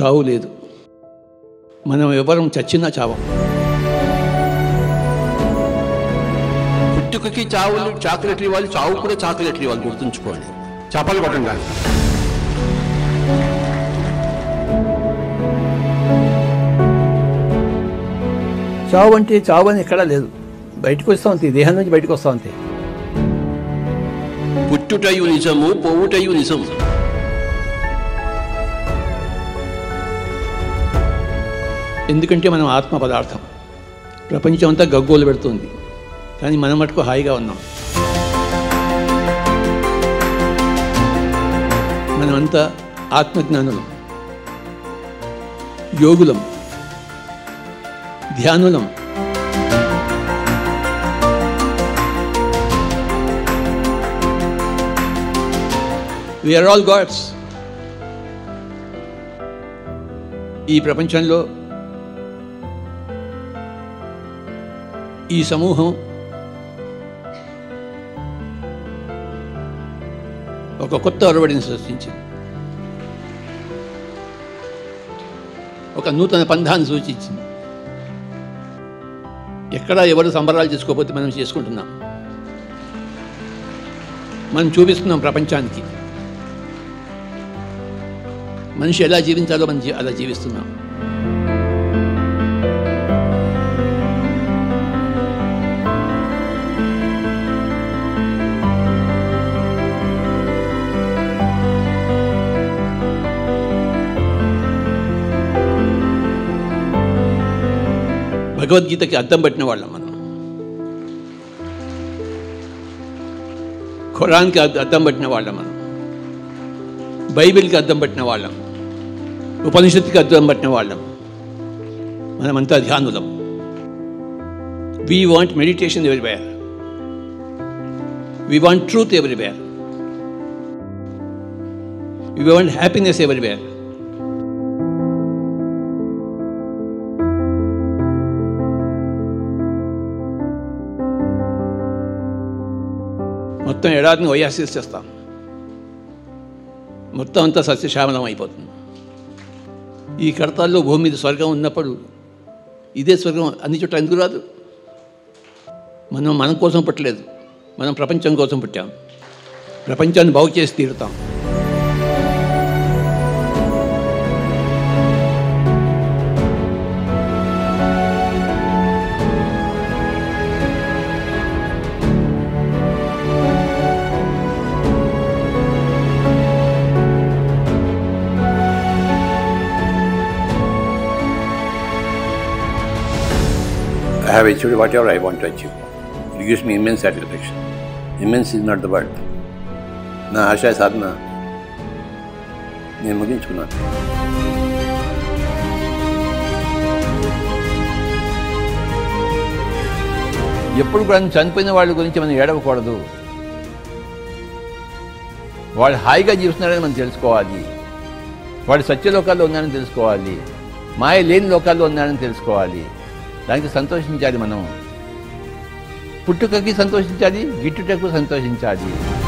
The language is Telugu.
చావు లేదు మనం ఎవరం చచ్చినా చావం పుట్టుకకి చావులు చాక్లెట్లు ఇవ్వాలి చావు కూడా చాక్లెట్లు ఇవ్వాలి గుర్తుంచుకోండి చపాలు కొట్టండి చావు అంటే చావు అని ఎక్కడా లేదు బయటకు వస్తా ఉంది దేహం నుంచి బయటకు వస్తా ఉంది పుట్టుటయు నిజము పోవుటయు నిజం ఎందుకంటే మనం ఆత్మ పదార్థం ప్రపంచం అంతా గగ్గోలు పెడుతుంది కానీ మనం మటుకు హాయిగా ఉన్నాం మనమంతా ఆత్మజ్ఞానులం యోగులం ధ్యానులం వీఆర్ ఆల్ గాడ్స్ ఈ ప్రపంచంలో ఈ సమూహం ఒక కొత్త ఒరవడిని సృష్టించింది ఒక నూతన పంధాన్ని సూచించింది ఎక్కడా ఎవరు సంబరాలు చేసుకోకపోతే మనం చేసుకుంటున్నాం మనం చూపిస్తున్నాం ప్రపంచానికి మనిషి ఎలా జీవించాలో మనం జీ- అలా జీవిస్తున్నాం భగవద్గీతకి అద్దం పట్టిన వాళ్ళం మనం ఖురాన్కి అద్ద- అద్దం పట్టిన వాళ్ళం మనం బైబిల్కి అద్దం పట్టిన వాళ్ళం ఉపనిషత్తుకి అద్దం పట్టిన వాళ్ళం మనమంతా ధ్యానులం we want meditation everywhere we want truth everywhere we want happiness everywhere మొత్తం ఎడారిని ఒయాసిస్ చేస్తాం మొత్తం అంతా సస్యశ్యామలం అయిపోతుంది ఈ కడతాల్లో భూమి మీద స్వర్గం ఉన్నప్పుడు ఇదే స్వర్గం అన్ని చోట్ల ఎందుకు రాదు మనం మనం కోసం పుట్టలేదు మనం ప్రపంచం కోసం పుట్టాం ప్రపంచాన్ని బాగు చేసి తీరుతాం I have achieved whatever I want to achieve. It gives me immense satisfaction. Immense is not the word. నా ఆశయ సాధన నేను ముగించుకున్నాను ఎప్పుడు కూడా చనిపోయిన వాళ్ళ గురించి మనం ఏడవకూడదు వాళ్ళు హాయిగా జీవిస్తున్నారని మనం తెలుసుకోవాలి వాడు సత్యలోకాల్లో ఉన్నారని తెలుసుకోవాలి మాయ లేని లోకాల్లో ఉన్నారని తెలుసుకోవాలి దానికి సంతోషించాలి మనం పుట్టుకకి సంతోషించాలి గిట్టుటకు సంతోషించాలి